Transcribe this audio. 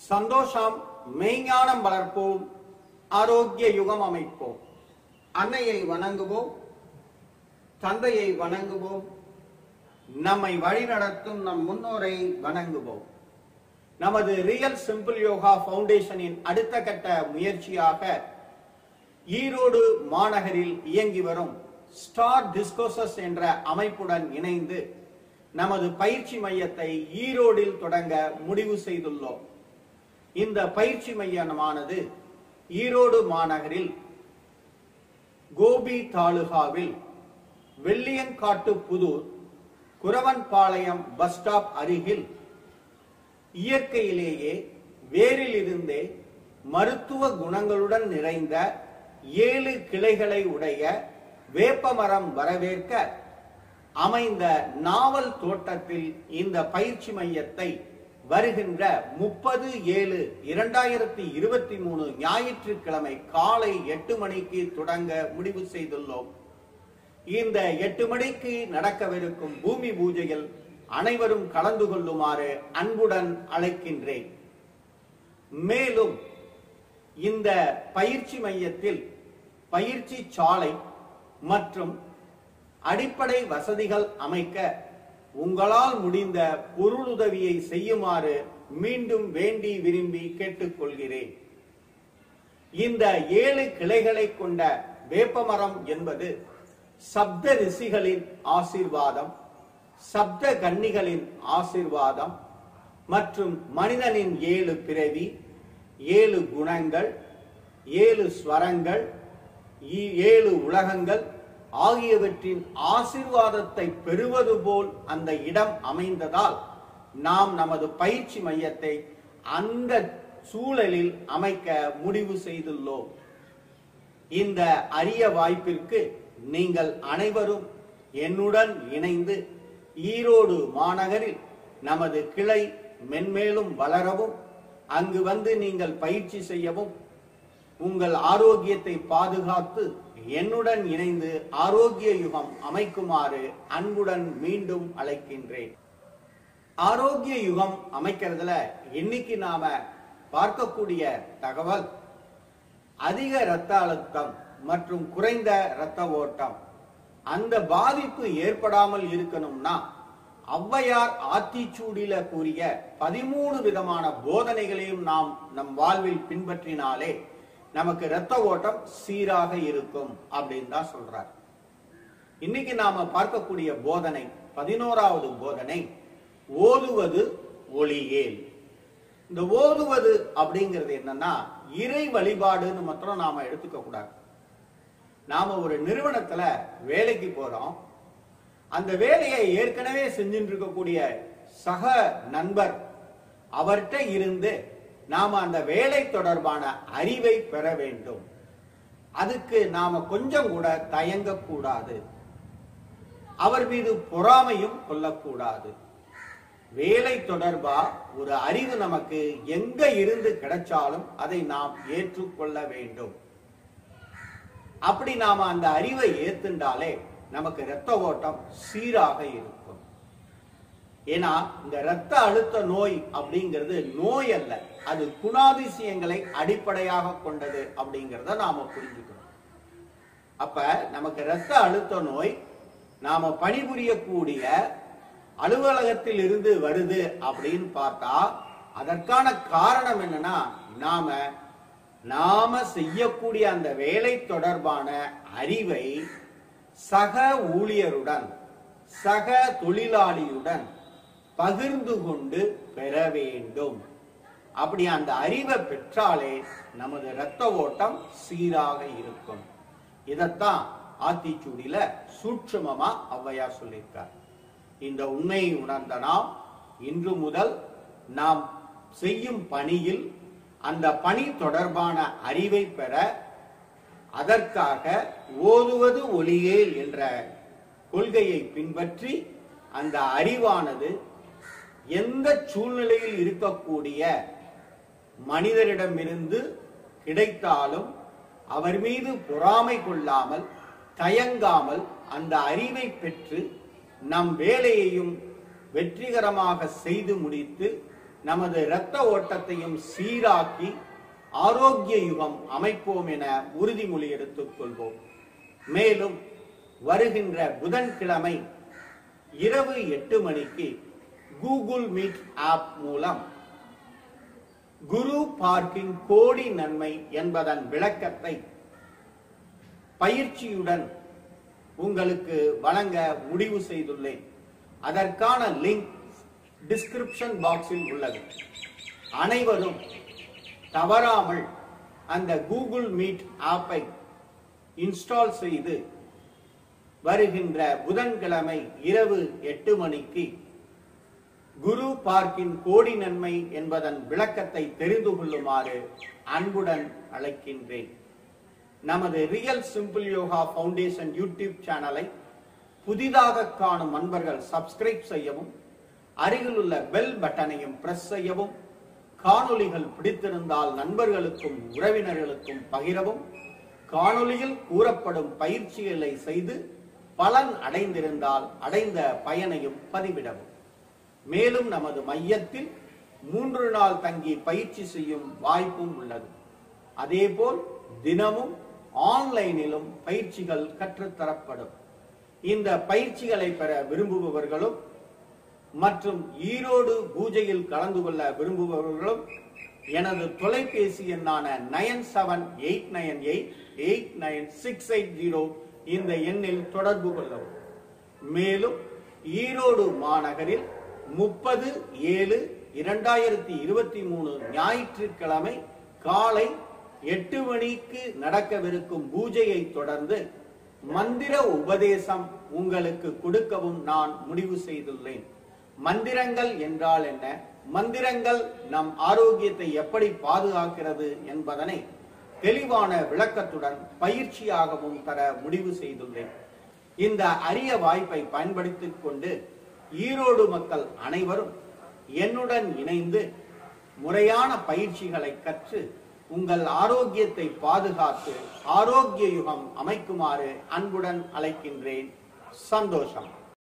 சந்தோஷம் மெய்ஞானம் வளர்ப்போம் ஆரோக்கிய யுகம் அமைப்போம் அன்னையை வணங்குவோம் தந்தையை வணங்குவோம் நம்மை வழிநடத்தும் நம் முன்னோரை வணங்குவோம் நமது ரியல் சிம்பிள் யோகா ஃபவுண்டேஷனின் அடுத்த கட்ட முயற்சியாக ஈரோடு மாநகரில் இயங்கி வரும் ஸ்டார் டிஸ்கோசஸ் என்ற அமைப்புடன் இணைந்து நமது பயிற்சி மையத்தை ஈரோடில் தொடங்க முடிவு செய்துள்ளோம் இந்த பயிற்சி மையமானது ஈரோடு மாநகரில் கோபி தாலுகாவில் வெள்ளியங்காட்டு புதூர் குரவன்பாளையம் பஸ் ஸ்டாப் அருகில் இயற்கையிலேயே வேரிலிருந்தே மருத்துவ குணங்களுடன் நிறைந்த ஏழு கிளைகளை உடைய வேப்பமரம் வரவேற்க அமைந்த நாவல் தோட்டத்தில் இந்த பயிற்சி மையத்தை வருகின்ற முப்பது ஏழு இரண்டாயிரத்தி இருபத்தி மூணு ஞாயிற்றுக்கிழமை காலை எட்டு மணிக்கு தொடங்க முடிவு செய்துள்ளோம் இந்த எட்டு மணிக்கு நடக்கவிருக்கும் பூமி பூஜையில் அனைவரும் கலந்து கொள்ளுமாறு அன்புடன் அழைக்கின்றேன் மேலும் இந்த பயிற்சி மையத்தில் பயிற்சி சாலை மற்றும் அடிப்படை வசதிகள் அமைக்க உங்களால் முடிந்த பொருளுதவியை செய்யுமாறு மீண்டும் வேண்டி விரும்பி கேட்டுக்கொள்கிறேன் இந்த ஏழு கிளைகளை கொண்ட வேப்பமரம் என்பது சப்த ரிஷிகளின் ஆசீர்வாதம் சப்த கன்னிகளின் ஆசீர்வாதம் மற்றும் மனிதனின் ஏழு பிறவி ஏழு குணங்கள் ஏழு ஸ்வரங்கள் ஈ- ஏழு உலகங்கள் ஆகியவற்றின் ஆசீர்வாதத்தை பெறுவது போல் அந்த இடம் அமைந்ததால் நாம் நமது பயிற்சி மையத்தை அந்த சூழலில் அமைக்க முடிவு செய்துள்ளோம் இந்த அரிய வாய்ப்பிற்கு நீங்கள் அனைவரும் என்னுடன் இணைந்து ஈரோடு மாநகரில் நமது கிளை மென்மேலும் வளரவும் அங்கு வந்து நீங்கள் பயிற்சி செய்யவும் உங்கள் ஆரோக்கியத்தை பாதுகாத்து என்னுடன் இணைந்து ஆரோக்கிய யுகம் அமைக்குமாறு அன்புடன் மீண்டும் அழைக்கின்றேன் ஆரோக்கிய யுகம் அமைக்கிறதுல இன்னைக்கு நாம பார்க்கக்கூடிய தகவல் அதிக இரத்த அழுத்தம் மற்றும் குறைந்த இரத்த ஓட்டம் அந்த பாதிப்பு ஏற்படாமல் இருக்கணும்னா ஔவையார் ஆத்திச்சூடியில கூறிய பதிமூணு விதமான போதனைகளையும் நாம் நம் வாழ்வில் பின்பற்றினாலே நமக்கு இரத்த ஓட்டம் சீராக இருக்கும் அப்படின்னு தான் சொல்றார் இன்னைக்கு நாம பார்க்கக்கூடிய போதனை பதினோராவது போதனை ஓதுவது ஒளியேல் இந்த ஓதுவது அப்படிங்கிறது என்னன்னா இறை வழிபாடுன்னு மாத்திரம் நாம எடுத்துக்க கூடாது நாம ஒரு நிறுவனத்துல வேலைக்கு போறோம் அந்த வேலையை ஏற்கனவே செஞ்சுட்டு இருக்கக்கூடிய சக நண்பர் அவர்கிட்ட இருந்து நாம அந்த வேலை தொடர்பான அறிவை பெற வேண்டும் அதுக்கு நாம கொஞ்சம் கூட தயங்கக்கூடாது அவர் மீது பொறாமையும் கொள்ளக்கூடாது வேலை தொடர்பா ஒரு அறிவு நமக்கு எங்க இருந்து கிடைச்சாலும் அதை நாம் ஏற்றுக்கொள்ள வேண்டும் அப்படி நாம அந்த அறிவை ஏத்துண்டாலே நமக்கு இரத்த ஓட்டம் சீராக இருக்கும் ஏன்னா இந்த இரத்த அழுத்த நோய் அப்படிங்கிறது நோய் அல்ல அது குணாதிசயங்களை அடிப்படையாக கொண்டது அப்படிங்கிறத நாம புரிஞ்சுக்கணும் அப்ப நமக்கு இரத்த அழுத்த நோய் நாம பணிபுரியக்கூடிய அலுவலகத்தில் இருந்து வருது அப்படின்னு பார்த்தா அதற்கான காரணம் என்னன்னா நாம நாம செய்யக்கூடிய அந்த வேலை தொடர்பான அறிவை சக ஊழியருடன் சக தொழிலாளியுடன் பகிர்ந்து கொண்டு பெற வேண்டும் அப்படி அந்த அறிவை பெற்றாலே நமது இரத்த ஓட்டம் சீராக இருக்கும் இதத்தான் ஆத்திச்சூடியில சூட்சுமமா ஔவையார் சொல்லியிருக்கார் இந்த உண்மையை உணர்ந்த நாம் இன்று முதல் நாம் செய்யும் பணியில் அந்த பணி தொடர்பான அறிவை பெற அதற்காக ஓதுவது ஒளியே என்ற கொள்கையை பின்பற்றி அந்த அறிவானது எந்த சூழ்நிலையில் இருக்கக்கூடிய மனிதரிடமிருந்து கிடைத்தாலும் அவர் மீது பொறாமை கொள்ளாமல் தயங்காமல் அந்த அறிவை பெற்று நம் வேலையையும் வெற்றிகரமாக செய்து முடித்து நமது இரத்த ஓட்டத்தையும் சீராக்கி ஆரோக்கிய யுகம் அமைப்போம் என உறுதிமொழி எடுத்துக் கொள்வோம் மேலும் வருகின்ற புதன்கிழமை இரவு எட்டு மணிக்கு கூகுள் மீட் ஆப் மூலம் குரு பார்க்கிங் கோடி நன்மை என்பதன் விளக்கத்தை பயிற்சியுடன் உங்களுக்கு வழங்க முடிவு செய்துள்ளேன் அதற்கான லிங்க் டிஸ்கிரிப்ஷன் பாக்ஸில் உள்ளது அனைவரும் தவறாமல் அந்த கூகுள் மீட் ஆப்பை இன்ஸ்டால் செய்து வருகின்ற புதன்கிழமை இரவு எட்டு மணிக்கு குரு பார்க்கின் கோடி நன்மை என்பதன் விளக்கத்தை தெரிந்து கொள்ளுமாறு அன்புடன் அழைக்கின்றேன் நமது real simple yoga foundation YouTube சேனலை புதிதாக காணும் அன்பர்கள் சப்ஸ்கிரைப் செய்யவும் அருகில் உள்ள பெல் பட்டனையும் பிரஸ் செய்யவும் காணொளிகள் பிடித்திருந்தால் நண்பர்களுக்கும் உறவினர்களுக்கும் பகிரவும் காணொளியில் கூறப்படும் பயிற்சிகளை செய்து பலன் அடைந்திருந்தால் அடைந்த பயனையும் பதிவிடவும் மேலும் நமது மையத்தில் மூன்று நாள் தங்கி பயிற்சி செய்யும் வாய்ப்பும் உள்ளது அதேபோல் தினமும் ஆன்லைனிலும் பயிற்சிகள் கற்றுத்தரப்படும் இந்த பயிற்சிகளை பெற விரும்புபவர்களும் மற்றும் ஈரோடு பூஜையில் கலந்து கொள்ள விரும்புபவர்களும் எனது தொலைபேசி எண்ணான nine seven eight nine eight eight nine six eight zero இந்த எண்ணில் தொடர்பு கொள்ளவும் மேலும் ஈரோடு மாநகரில் முப்பது ஏழு இரண்டாயிரத்தி இருபத்தி மூணு ஞாயிற்றுக்கிழமை காலை எட்டு மணிக்கு நடக்கவிருக்கும் பூஜையை தொடர்ந்து மந்திர உபதேசம் உங்களுக்கு கொடுக்கவும் நான் முடிவு செய்துள்ளேன் மந்திரங்கள் என்றால் என்ன மந்திரங்கள் நம் ஆரோக்கியத்தை எப்படி பாதுகாக்கிறது என்பதனை தெளிவான விளக்கத்துடன் பயிற்சியாகவும் தர முடிவு செய்துள்ளேன் இந்த அரிய வாய்ப்பை பயன்படுத்திக் கொண்டு ஈரோடு மக்கள் அனைவரும் என்னுடன் இணைந்து முறையான பயிற்சிகளை கற்று உங்கள் ஆரோக்கியத்தை பாதுகாத்து ஆரோக்கிய யுகம் அமைக்குமாறு அன்புடன் அழைக்கின்றேன் சந்தோஷம்